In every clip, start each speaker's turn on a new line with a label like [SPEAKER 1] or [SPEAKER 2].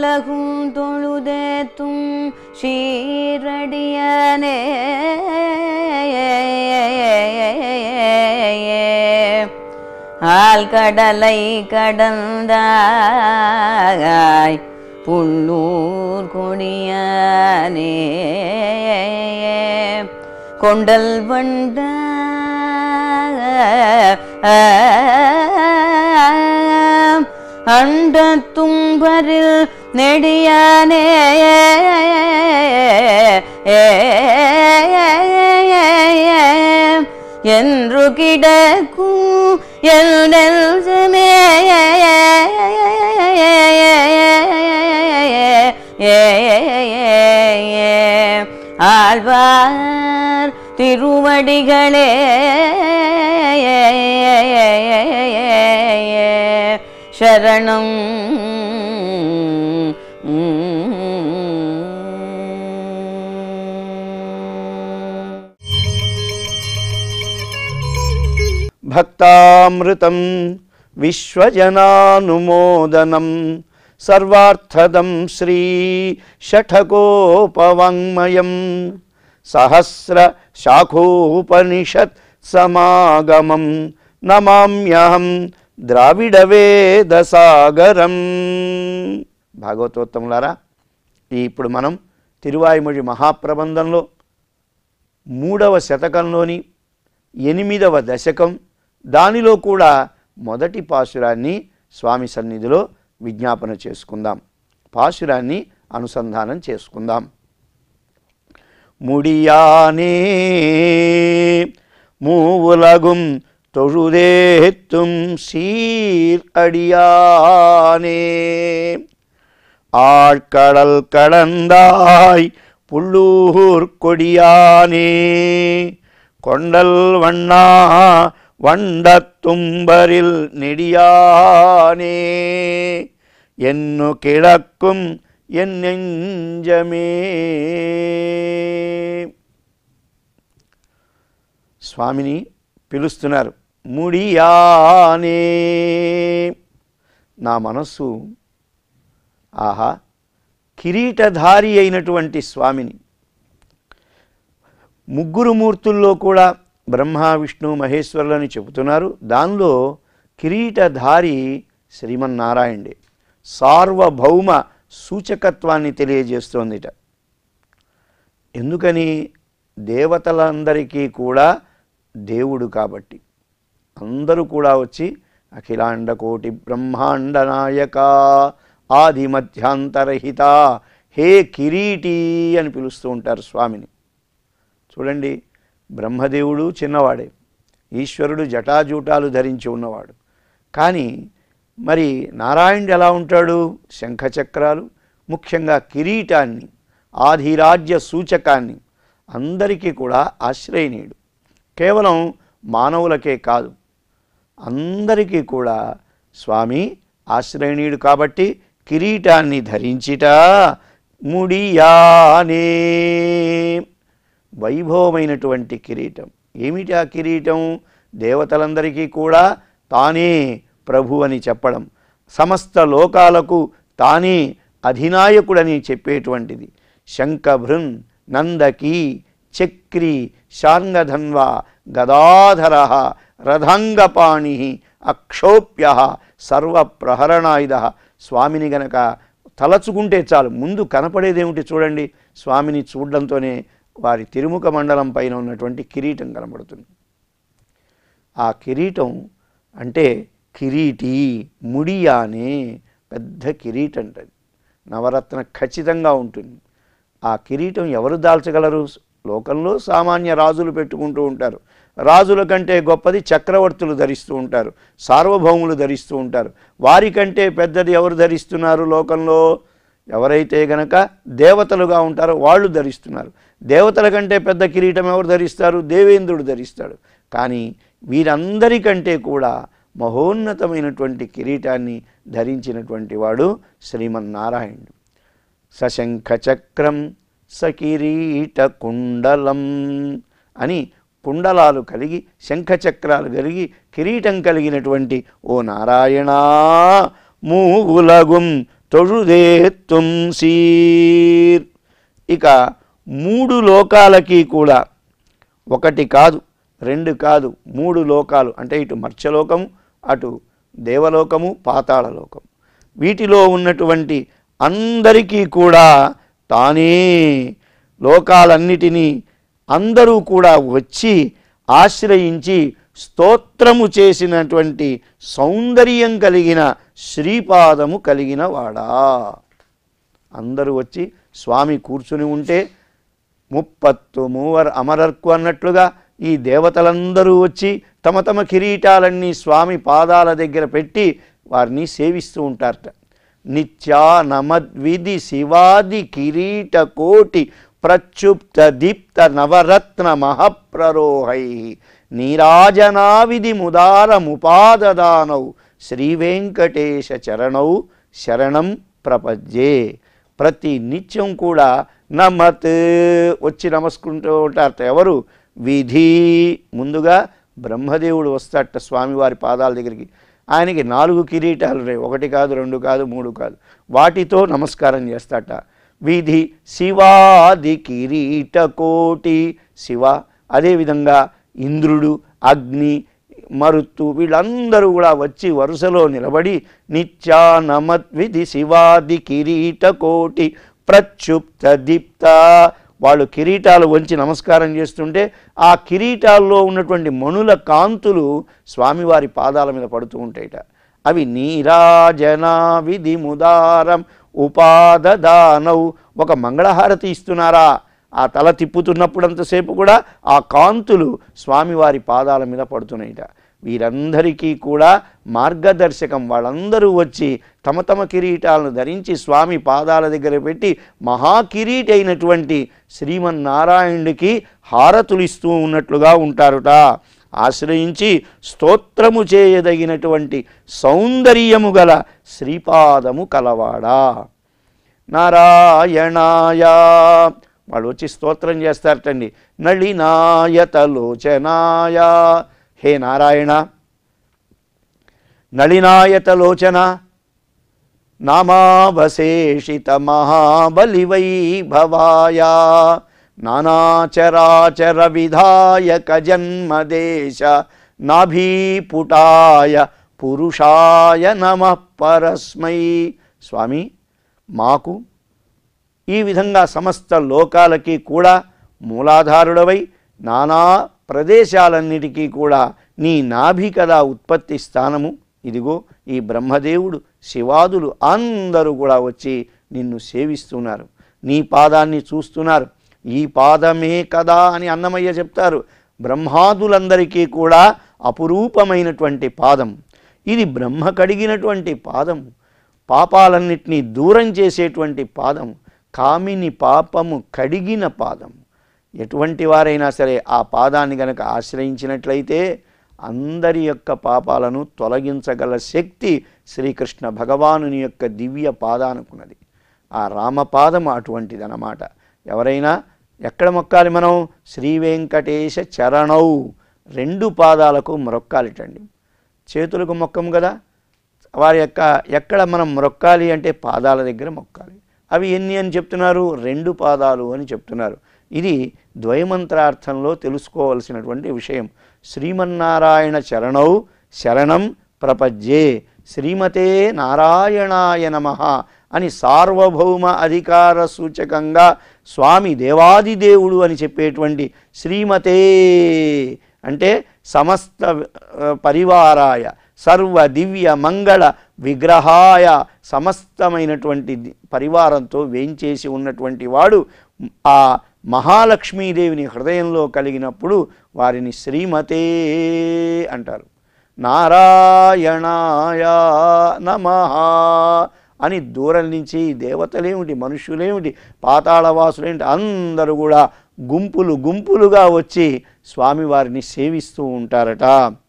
[SPEAKER 1] மூவுலகும் தொழுதேத்தும் ஷீரடியனே ஆழ்கடலை கடந்தாய் புள்ளூர் கொடியனே கொண்டல் வந்த அண்ட தும்பரில் நெடியானே என்று கிடக்கும் என் நெஞ்சமே ஆழ்வார் திருவடிகளே சரணம்
[SPEAKER 2] భక్తామృతం విశ్వజనానుమోదనం సర్వార్థదం శ్రీ షఠకోపవాङ्మయం సహస్ర శాఖోపనిషత్ సమాగమం నమామ్యహం ద్రావిడవేదసాగరం భాగవతోత్తములారా ఈ ఇప్పుడు మనం తిరువాయిమొഴി మహాప్రబంధంలో మూడవ శతకంలోని ఎనిమిదవ దశకం దానిలో కూడా మొదటి పాశురాన్ని స్వామి సన్నిధిలో విజ్ఞాపన చేసుకుందాం పాశురాన్ని అనుసంధానం చేసుకుందాం முடியானே மூவுலகும் தொழுதேத்தும் சீர் அடியானே ஆழ்கடல் கடந்தாய் புள்ளூர் கொடியானே கொண்டல் வண்ணா வண்டத்தும்பரில் நெடியானே ఎన్ను కిడక్కుం ఎన్నెంజమే స్వామిని పిలుస్తున్నారు ముడియానే నా మనస్సు ఆహా కిరీటధారి అయినటువంటి స్వామిని ముగ్గురు మూర్తుల్లో కూడా బ్రహ్మ విష్ణు మహేశ్వరులని చెబుతున్నారు దానిలో కిరీటధారి శ్రీమన్నారాయణుడే సార్వభౌమ సూచకత్వాన్ని తెలియజేస్తోందిట ఎందుకని దేవతలందరికీ కూడా దేవుడు కాబట్టి అందరూ కూడా వచ్చి అఖిలాండ కోటి బ్రహ్మాండ నాయక ఆది మధ్యాంతరహిత హే కిరీటి అని పిలుస్తూ ఉంటారు స్వామిని చూడండి బ్రహ్మదేవుడు చిన్నవాడే ఈశ్వరుడు జటాజూటాలు ధరించి ఉన్నవాడు కానీ మరి నారాయణుడు ఎలా ఉంటాడు శంఖచక్రాలు ముఖ్యంగా కిరీటాన్ని ఆధిరాజ్య సూచకాన్ని అందరికీ కూడా ఆశ్రయనీయుడు కేవలం మానవులకే కాదు అందరికీ కూడా స్వామి ఆశ్రయనీయుడు కాబట్టి కిరీటాన్ని ధరించిట ముడియానే వైభవమైనటువంటి కిరీటం ఏమిటి ఆ కిరీటం దేవతలందరికీ కూడా తానే ప్రభు అని చెప్పడం సమస్త లోకాలకు తానే అధినాయకుడని చెప్పేటువంటిది శంఖభృన్ నందకి చక్రి శార్ంగధన్వ గదాధర రథంగపాణి అక్షోప్య సర్వప్రహరణాయుధ స్వామిని గనక తలచుకుంటే చాలు ముందు కనపడేదేమిటి చూడండి స్వామిని చూడడంతోనే వారి తిరుముఖ మండలం పైన ఉన్నటువంటి కిరీటం కనబడుతుంది ఆ కిరీటం అంటే కిరీటి ముడియానే పెద్ద కిరీటం అంటది నవరత్న ఖచ్చితంగా ఉంటుంది ఆ కిరీటం ఎవరు దాల్చగలరు లోకంలో సామాన్య రాజులు పెట్టుకుంటూ ఉంటారు రాజుల కంటే గొప్పది చక్రవర్తులు ధరిస్తూ ఉంటారు సార్వభౌములు ధరిస్తూ ఉంటారు వారికంటే పెద్దది ఎవరు ధరిస్తున్నారు లోకంలో ఎవరైతే గనక దేవతలుగా ఉంటారో వాళ్ళు ధరిస్తున్నారు దేవతల కంటే పెద్ద కిరీటం ఎవరు ధరిస్తారు దేవేంద్రుడు ధరిస్తాడు కానీ వీరందరికంటే కూడా మహోన్నతమైనటువంటి కిరీటాన్ని ధరించినటువంటి వాడు శ్రీమన్నారాయణుడు సశంఖ చక్రం సకిరీట కుండలం అని కుండలాలు కలిగి శంఖచక్రాలు కలిగి కిరీటం కలిగినటువంటి ఓ నారాయణ మూగులగుం తొഴുదేత్తుం సీర్ ఇక మూడు లోకాలకి కూడా ఒకటి కాదు రెండు కాదు మూడు లోకాలు అంటే ఇటు మర్త్యలోకము అటు దేవలోకము పాతాళలోకము వీటిలో ఉన్నటువంటి అందరికీ కూడా తానే లోకాలన్నిటినీ అందరూ కూడా వచ్చి ఆశ్రయించి స్తోత్రము చేసినటువంటి సౌందర్యం కలిగిన శ్రీపాదము కలిగిన వాడా అందరూ వచ్చి స్వామి కూర్చుని ఉంటే ముప్పత్తు మూవర్ అమరర్కు అన్నట్లుగా ఈ దేవతలందరూ వచ్చి తమ తమ కిరీటాలన్నీ స్వామి పాదాల దగ్గర పెట్టి వారిని సేవిస్తూ ఉంటారట నిత్యా నమద్విధి శివాది కిరీట కోటి ప్రక్షుప్త దీప్త నవరత్న మహప్రరోహై నీరాజనావిధి ముదారముపాదదానౌ శ్రీ వెంకటేశ చరణౌ శరణం ప్రపద్యే ప్రతి నిత్యం కూడా నమత్ వచ్చి నమస్కుంటూ ఉంటారట ఎవరు విధి ముందుగా బ్రహ్మదేవుడు వస్తాడట స్వామివారి పాదాల దగ్గరికి ఆయనకి నాలుగు కిరీటాలు ఉన్నాయి ఒకటి కాదు రెండు కాదు మూడు కాదు వాటితో నమస్కారం చేస్తాట విధి శివాది కిరీట కోటి శివ అదేవిధంగా ఇంద్రుడు అగ్ని మరుత్తు వీళ్ళందరూ కూడా వచ్చి వరుసలో నిలబడి నిత్యానమద్విధి శివాది కిరీట కోటి ప్రక్షుప్త దీప్త వాళ్ళు కిరీటాలు వంచి నమస్కారం చేస్తుంటే ఆ కిరీటాల్లో ఉన్నటువంటి మణుల కాంతులు స్వామివారి పాదాల మీద పడుతూ ఉంటాయిట అవి నీరాజనా విధి ముదారం ఉపాదదానౌ ఒక మంగళహారతి ఇస్తున్నారా ఆ తల తిప్పుతున్నప్పుడంతసేపు కూడా ఆ కాంతులు స్వామివారి పాదాల మీద పడుతున్నాయిట వీరందరికీ కూడా మార్గదర్శకం వాళ్ళందరూ వచ్చి తమ తమ కిరీటాలను ధరించి స్వామి పాదాల దగ్గర పెట్టి మహాకిరీటి అయినటువంటి శ్రీమన్నారాయణుడికి హారతులు ఇస్తూ ఉన్నట్లుగా ఉంటారుట ఆశ్రయించి స్తోత్రము చేయదగినటువంటి సౌందర్యము గల శ్రీపాదము కలవాడా నారాయణాయ వాళ్ళు వచ్చి స్తోత్రం చేస్తారటండి నళినాయతలోచనాయ హే నారాయణ నళినాయతలోచన నామావశేషిత మహాబలివైభవాయ నానాచరాచర విధాయక జన్మదేశ నాభీపుటాయ పురుషాయ నమ పరస్మై స్వామి మాకు ఈ విధంగా సమస్త లోకాలకి కూడా మూలాధారుడవై నానా ప్రదేశాలన్నిటికీ కూడా నీ నాభి కదా ఉత్పత్తి స్థానము ఇదిగో ఈ బ్రహ్మదేవుడు శివాదులు అందరూ కూడా వచ్చి నిన్ను సేవిస్తున్నారు నీ పాదాన్ని చూస్తున్నారు ఈ పాదమే కదా అని అన్నమయ్య చెప్తారు బ్రహ్మాదులందరికీ కూడా అపురూపమైనటువంటి పాదం ఇది బ్రహ్మ కడిగినటువంటి పాదం పాపాలన్నిటినీ దూరం చేసేటువంటి పాదం కామిని పాపము కడిగిన పాదం ఎటువంటి వారైనా సరే ఆ పాదాన్ని గనక ఆశ్రయించినట్లయితే అందరి యొక్క పాపాలను తొలగించగల శక్తి శ్రీకృష్ణ భగవానుని యొక్క దివ్య పాదానుకున్నది ఆ రామపాదం అటువంటిది అన్నమాట ఎవరైనా ఎక్కడ మొక్కాలి మనం శ్రీ వెంకటేశ చరణౌ రెండు పాదాలకు మొక్కాలిటండి చేతులకు మొక్కము కదా వారి యొక్క ఎక్కడ మనం మొక్కాలి అంటే పాదాల దగ్గర మొక్కాలి అవి ఎన్ని అని చెప్తున్నారు రెండు పాదాలు అని చెప్తున్నారు ఇది ద్వయమంత్రార్థంలో తెలుసుకోవలసినటువంటి విషయం శ్రీమన్నారాయణ చరణౌ శరణం ప్రపజ్యే శ్రీమతే నారాయణాయ నమ అని సార్వభౌమ అధికార సూచకంగా స్వామి దేవాదిదేవుడు అని చెప్పేటువంటి శ్రీమతే అంటే సమస్త ఆ, పరివారాయ సర్వ దివ్య మంగళ విగ్రహాయ సమస్తమైనటువంటి ది- పరివారంతో వేంచేసి ఉన్నటువంటి వాడు ఆ మహాలక్ష్మీదేవిని హృదయంలో కలిగినప్పుడు వారిని శ్రీమతే అంటారు నారాయణాయ నమ అని దూరం నుంచి దేవతలేమిటి మనుష్యులేమిటి పాతాళవాసులేమిటి అందరూ కూడా గుంపులు గుంపులుగా వచ్చి స్వామివారిని సేవిస్తూ ఉంటారట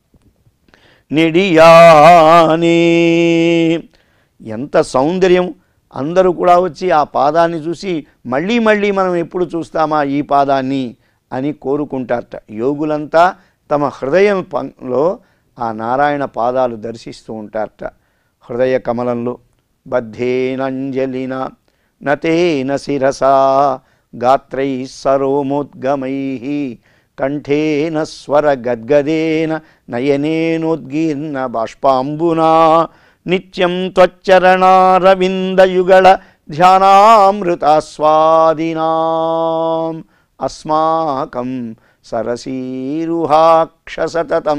[SPEAKER 2] నెడియానే ఎంత సౌందర్యం అందరూ కూడా వచ్చి ఆ పాదాన్ని చూసి మళ్ళీ మళ్ళీ మనం ఎప్పుడు చూస్తామా ఈ పాదాన్ని అని కోరుకుంటారట యోగులంతా తమ హృదయం పంలో ఆ నారాయణ పాదాలు దర్శిస్తూ ఉంటారట హృదయ కమలంలో బద్ధేనంజలిన నతేన శిరసా గాత్రై సరోమోద్గమై కంఠేన స్వర గద్గదేన నయనేనోద్గీర్ణ బాష్పాంబునా నిత్యం త్వచ్చరణారవిందయుగళ ధ్యానామృతాస్వాదినాం అస్మాకం సరసీరుహాక్షసతతం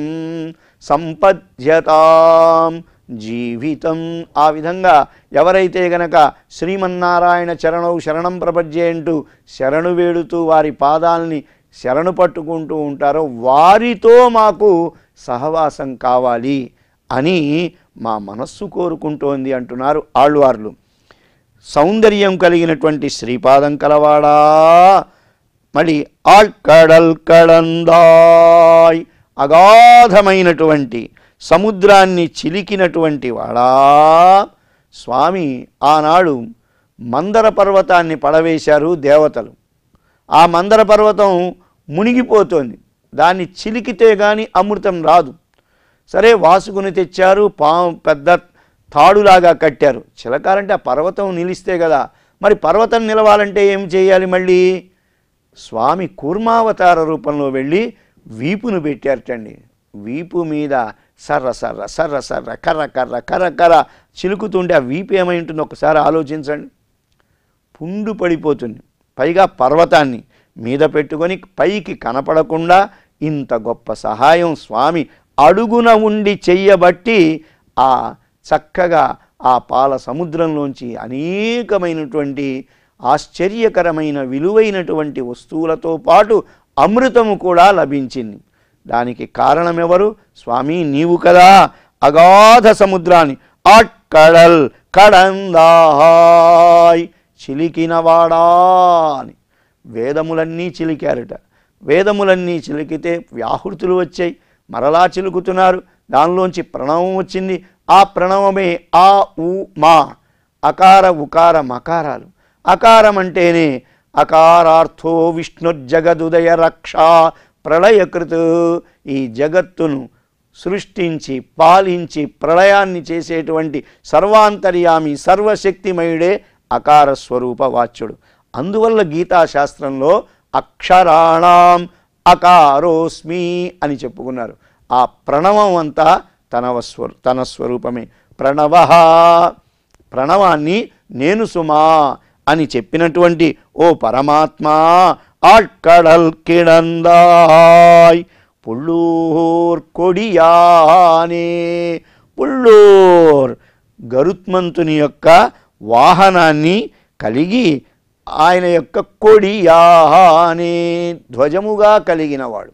[SPEAKER 2] సంపద్యతాం జీవితం ఆ విధంగా ఎవరైతే గనక శ్రీమన్నారాయణ చరణౌ శరణం ప్రపంచే అంటూ శరణు వేడుతూ వారి పాదాలని శరణు పట్టుకుంటూ ఉంటారో వారితో మాకు సహవాసం కావాలి అని మా మనస్సు కోరుకుంటోంది అంటున్నారు ఆళ్వార్లు సౌందర్యం కలిగినటువంటి శ్రీపాదం కలవాడా మళ్ళీ ఆళ్కడల్ కడందాయ్ అగాధమైనటువంటి సముద్రాన్ని చిలికినటువంటి వాడా స్వామి ఆనాడు మందర పర్వతాన్ని పడవేశారు దేవతలు ఆ మందర పర్వతం మునిగిపోతోంది దాన్ని చిలికితే గాని అమృతం రాదు సరే వాసుకుని తెచ్చారు పా పెద్ద తాడులాగా కట్టారు చిలకాలంటే ఆ పర్వతం నిలిస్తే కదా మరి పర్వతం నిలవాలంటే ఏం చేయాలి మళ్ళీ స్వామి కూర్మావతార రూపంలో వెళ్ళి వీపును పెట్టారటండి వీపు మీద సర్ర సర్ర సర్ర సర్ర కర్ర కర్ర కర్ర కర్ర చిలుకుతుంటే ఆ వీపు ఏమై ఉంటుందో ఒకసారి ఆలోచించండి పుండు పడిపోతుంది పైగా పర్వతాన్ని మీద పెట్టుకొని పైకి కనపడకుండా ఇంత గొప్ప సహాయం స్వామి అడుగున ఉండి చెయ్యబట్టి ఆ చక్కగా ఆ పాల సముద్రంలోంచి అనేకమైనటువంటి ఆశ్చర్యకరమైన విలువైనటువంటి వస్తువులతో పాటు అమృతము కూడా లభించింది దానికి కారణమెవరు స్వామి నీవు కదా అగాధ సముద్రాన్ని అక్కడల్ కడందాయ్ చిలికినవాడా అని వేదములన్నీ చిలికారట వేదములన్నీ చిలికితే వ్యాహృతులు వచ్చాయి మరలా చిలుకుతున్నారు దానిలోంచి ప్రణవం వచ్చింది ఆ ప్రణవమే ఆ ఉ మా అకార ఉకార మకారాలు అకారం అంటేనే అకారార్థో విష్ణుర్జగదుదయ రక్ష ప్రళయకృత్ ఈ జగత్తును సృష్టించి పాలించి ప్రళయాన్ని చేసేటువంటి సర్వాంతర్యామి సర్వశక్తిమయుడే అకార స్వరూప వాచ్యుడు అందువల్ల గీతాశాస్త్రంలో అక్షరాణం అకారోస్మి అని చెప్పుకున్నారు ఆ ప్రణవం అంతా తన స్వరు తన స్వరూపమే ప్రణవ ప్రణవాన్ని నేను సుమా అని చెప్పినటువంటి ఓ పరమాత్మా ఆట్కడల్ కిడందాయ్ పుల్లూర్ కొడియానే పుల్లూర్ గరుత్మంతుని యొక్క వాహనాన్ని కలిగి ఆయన యొక్క కొడియానే ధ్వజముగా కలిగినవాడు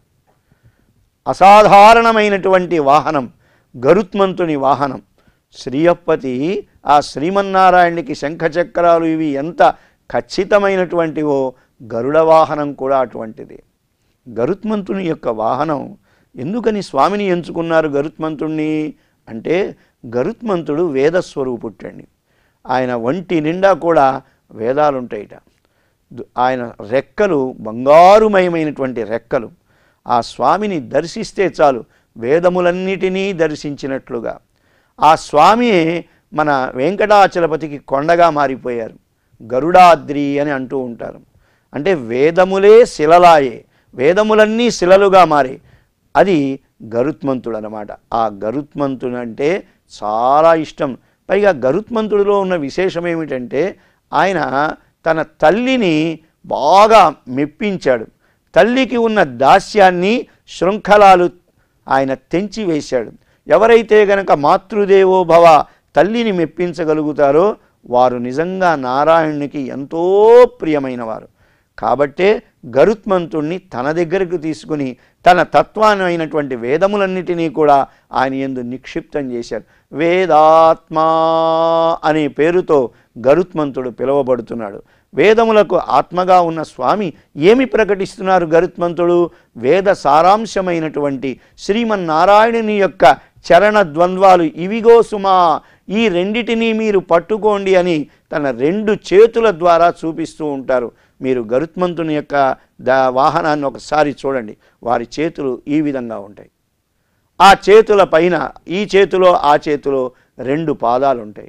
[SPEAKER 2] అసాధారణమైనటువంటి వాహనం గరుత్మంతుని వాహనం శ్రీయప్పతి ఆ శ్రీమన్నారాయణునికి శంఖచక్రాలు ఇవి ఎంత ఖచ్చితమైనటువంటివో గరుడ వాహనం కూడా అటువంటిది గరుత్మంతుని యొక్క వాహనం ఎందుకని స్వామిని ఎంచుకున్నారు గరుత్మంతుణ్ణి అంటే గరుత్మంతుడు వేదస్వరూపుట్టండి ఆయన ఒంటి నిండా కూడా వేదాలుంటాయిట దు- ఆయన రెక్కలు బంగారుమయమైనటువంటి రెక్కలు ఆ స్వామిని దర్శిస్తే చాలు వేదములన్నిటినీ దర్శించినట్లుగా ఆ స్వామియే మన వెంకటాచలపతికి కొండగా మారిపోయారు గరుడాద్రి అని అంటూ ఉంటారు అంటే వేదములే శిలలాయే వేదములన్నీ శిలలుగా మారే అది గరుత్మంతుడు అనమాట ఆ గరుత్మంతుడు అంటే చాలా ఇష్టం పైగా గరుత్మంతుడిలో ఉన్న విశేషం ఏమిటంటే ఆయన తన తల్లిని బాగా మెప్పించాడు తల్లికి ఉన్న దాస్యాన్ని శృంఖలాలు ఆయన తెంచి వేశాడు ఎవరైతే గనక మాతృదేవో భవ తల్లిని మెప్పించగలుగుతారో వారు నిజంగా నారాయణునికి ఎంతో ప్రియమైన వారు కాబట్టే గరుత్మంతుణ్ణి తన దగ్గరకు తీసుకుని తన తత్వాన్ని అయినటువంటి వేదములన్నిటినీ కూడా ఆయన ఎందు నిక్షిప్తం చేశారు వేదాత్మా అనే పేరుతో గరుత్మంతుడు పిలువబడుతున్నాడు వేదములకు ఆత్మగా ఉన్న స్వామి ఏమి ప్రకటిస్తున్నారు గరుత్మంతుడు వేద సారాంశమైనటువంటి శ్రీమన్నారాయణుని యొక్క చరణ ద్వంద్వాలు ఇవిగో సుమా ఈ రెండిటినీ మీరు పట్టుకోండి అని తన రెండు చేతుల ద్వారా చూపిస్తూ ఉంటారు మీరు గరుత్మంతుని యొక్క దా వాహనాన్ని ఒకసారి చూడండి వారి చేతులు ఈ విధంగా ఉంటాయి ఆ చేతుల పైన ఈ చేతిలో ఆ చేతిలో రెండు పాదాలు ఉంటాయి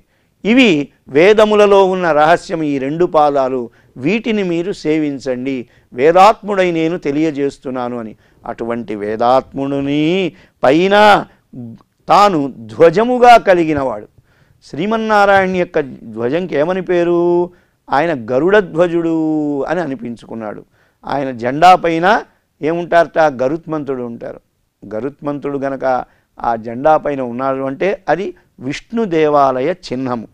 [SPEAKER 2] ఇవి వేదములలో ఉన్న రహస్యం ఈ రెండు పాదాలు వీటిని మీరు సేవించండి వేదాత్ముడై నేను తెలియజేస్తున్నాను అని అటువంటి వేదాత్ముడిని పైన తాను ధ్వజముగా కలిగినవాడు శ్రీమన్నారాయణ యొక్క ధ్వజంకి ఏమని పేరు ఆయన గరుడ ధ్వజుడు అని అనిపించుకున్నాడు ఆయన జెండా పైన ఏముంటారట గరుత్మంతుడు ఉంటారు గరుత్మంతుడు గనక ఆ జెండా పైన ఉన్నాడు అంటే అది విష్ణు దేవాలయ చిహ్నము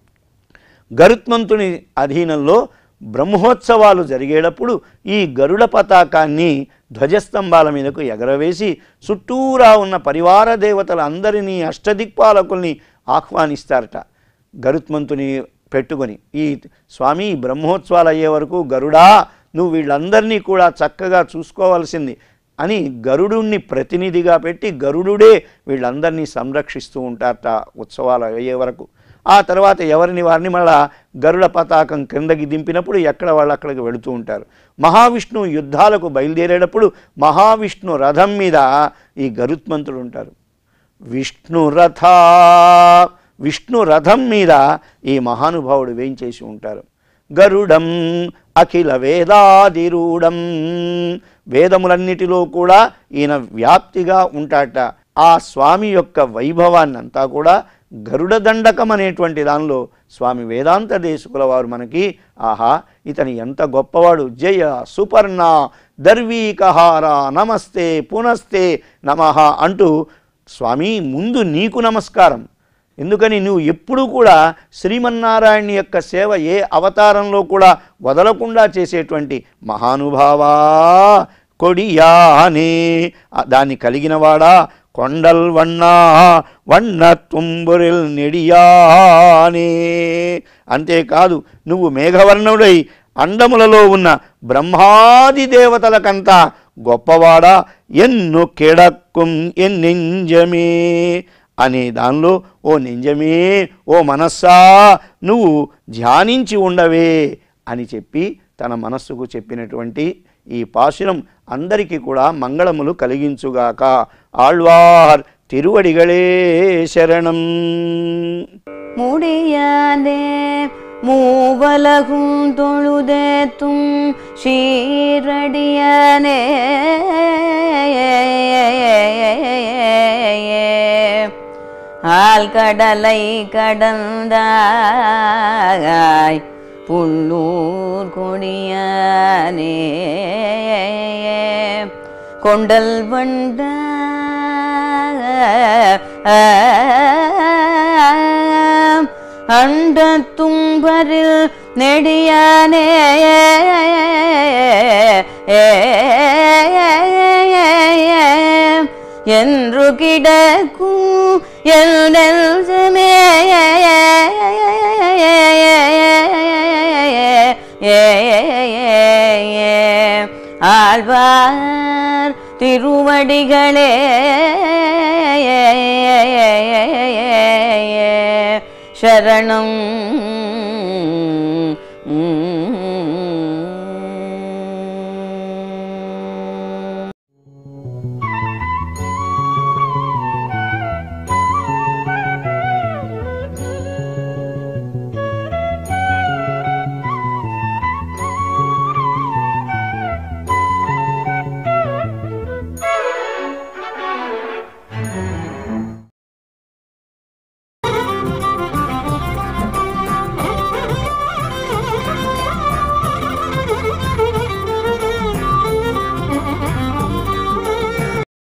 [SPEAKER 2] గరుత్మంతుని అధీనంలో బ్రహ్మోత్సవాలు జరిగేటప్పుడు ఈ గరుడ పతాకాన్ని ధ్వజస్తంభాల మీదకు ఎగరవేసి చుట్టూరా ఉన్న పరివార దేవతలందరినీ అష్టదిక్పాలకుల్ని ఆహ్వానిస్తారట గరుత్మంతుని పెట్టుకొని ఈ స్వామి ఈ బ్రహ్మోత్సవాలు అయ్యే వరకు గరుడా నువ్వు వీళ్ళందరినీ కూడా చక్కగా చూసుకోవాల్సింది అని గరుడుణ్ణి ప్రతినిధిగా పెట్టి గరుడుడే వీళ్ళందరినీ సంరక్షిస్తూ ఉంటారట ఉత్సవాలు అయ్యే వరకు ఆ తర్వాత ఎవరిని వారిని మళ్ళా గరుడ పతాకం క్రిందకి దింపినప్పుడు ఎక్కడ వాళ్ళు అక్కడికి వెళుతూ ఉంటారు మహావిష్ణువు యుద్ధాలకు బయలుదేరేటప్పుడు మహావిష్ణు రథం మీద ఈ గరుత్మంతుడు ఉంటారు విష్ణు రథ విష్ణు రథం మీద ఈ మహానుభావుడు వేయించేసి ఉంటారు గరుడం అఖిల వేదాదిరూఢం వేదములన్నిటిలో కూడా ఈయన వ్యాప్తిగా ఉంటాట ఆ స్వామి యొక్క వైభవాన్ని అంతా కూడా గరుడ దండకం అనేటువంటి దానిలో స్వామి వేదాంత దేశకుల వారు మనకి ఆహా ఇతని ఎంత గొప్పవాడు జయ సుపర్ణ దర్వీకహార నమస్తే పునస్తే నమః అంటూ స్వామి ముందు నీకు నమస్కారం ఎందుకని నువ్వు ఎప్పుడూ కూడా శ్రీమన్నారాయణ యొక్క సేవ ఏ అవతారంలో కూడా వదలకుండా చేసేటువంటి మహానుభావా కొడియానే ఆ దాన్ని కలిగినవాడా కొండల్ వన్నా వన్న తుంబురిల్ నెడియానే అంతేకాదు నువ్వు మేఘవర్ణుడై అండములలో ఉన్న బ్రహ్మాది దేవతలకంతా గొప్పవాడా ఎన్ను కిడక్కుం ఎన్నెంజమే అనే దానిలో ఓ నింజమే ఓ మనస్సా నువ్వు ధ్యానించి ఉండవే అని చెప్పి తన మనస్సుకు చెప్పినటువంటి ఈ పాశురం అందరికీ కూడా మంగళములు కలిగించుగాక ఆళ్వార్ తిరువడిగళే శరణం
[SPEAKER 1] முடியாதே மூவலகும் தொழுதேத்தும் ஷீரடியனே ஆழ்கடலை கடந்தாய் புள்ளூர் கொடியானே கொண்டல் வண்ட அண்ட தும்பரில் நெடியானே என்று கிடக்கும் என் நெஞ்சமே ஆழ்வார் திருவடிகளே சரணம்